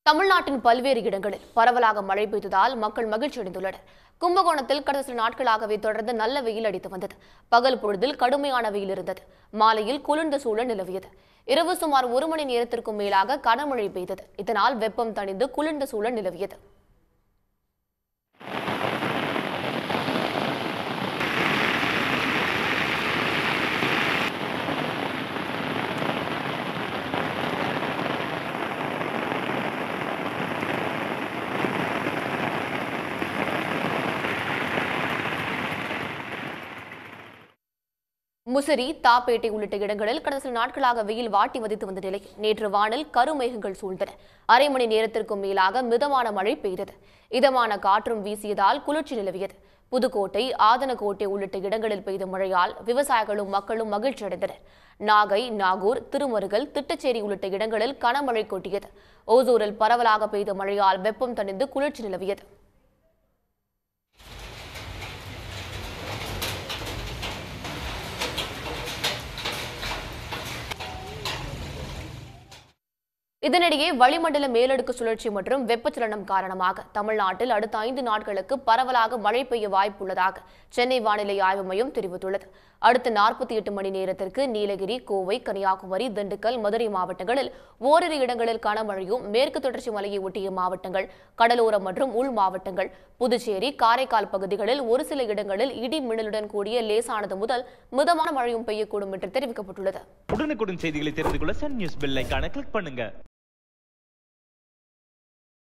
தமிழ்நாட்டின் பல்வேறு இடங்களில் பரவலாக மழை பெய்ததால் மக்கள் மகிழ்ச்சி அடைந்துள்ளனர் கும்பகோணத்தில் கடந்த சில நாட்களாகவே தொடர்ந்து நல்ல வெயில் அடித்து வந்தது பகல் பொழுதில் கடுமையான வெயில் இருந்தது மாலையில் குளிர்ந்த சூழல் நிலவியது இரவு சுமார் ஒரு மணி நேரத்திற்கும் மேலாக கனமழை பெய்தது இதனால் வெப்பம் தணிந்து குளிர்ந்த சூழல் நிலவியது முசிறி தாப்பேட்டை உள்ளிட்ட இடங்களில் கடந்த சில நாட்களாக வெயில் வாட்டி வதித்து வந்த நிலையில் நேற்று வானில் கருமேகங்கள் சூழ்ந்தன அரை மணி நேரத்திற்கும் மேலாக மிதமான மழை பெய்தது இதமான காற்றும் வீசியதால் குளிர்ச்சி நிலவியது புதுக்கோட்டை ஆதனக்கோட்டை உள்ளிட்ட இடங்களில் பெய்த மழையால் விவசாயிகளும் மக்களும் மகிழ்ச்சி அடைந்தனர் நாகை நாகூர் திருமருகல் திட்டச்சேரி உள்ளிட்ட இடங்களில் கனமழை கொட்டியது ஓசூரில் பரவலாக பெய்த மழையால் வெப்பம் தணிந்து குளிர்ச்சி நிலவியது இதனிடையே வளிமண்டல மேலடுக்கு சுழற்சி மற்றும் வெப்பச்சலனம் காரணமாக தமிழ்நாட்டில் அடுத்த ஐந்து நாட்களுக்கு பரவலாக மழை பெய்ய வாய்ப்புள்ளதாக சென்னை வானிலை ஆய்வு மையம் தெரிவித்துள்ளது அடுத்த நாற்பத்தி எட்டு மணி நேரத்திற்கு நீலகிரி கோவை கன்னியாகுமரி திண்டுக்கல் மதுரை மாவட்டங்களில் ஓரிரு இடங்களில் கனமழையும் மேற்கு தொடர்ச்சி மலையை ஒட்டிய மாவட்டங்கள் கடலோரம் மற்றும் உள் மாவட்டங்கள் புதுச்சேரி காரைக்கால் பகுதிகளில் ஒரு சில இடங்களில் இடி மின்னலுடன் கூடிய லேசானது முதல் மிதமான மழையும் பெய்யக்கூடும் என்று தெரிவிக்கப்பட்டுள்ளது உடனுக்குடன் செய்திகளை தெரிந்து கொள்ள சன் நியூஸ் பெல் ஐகானை கிளிக் பண்ணுங்க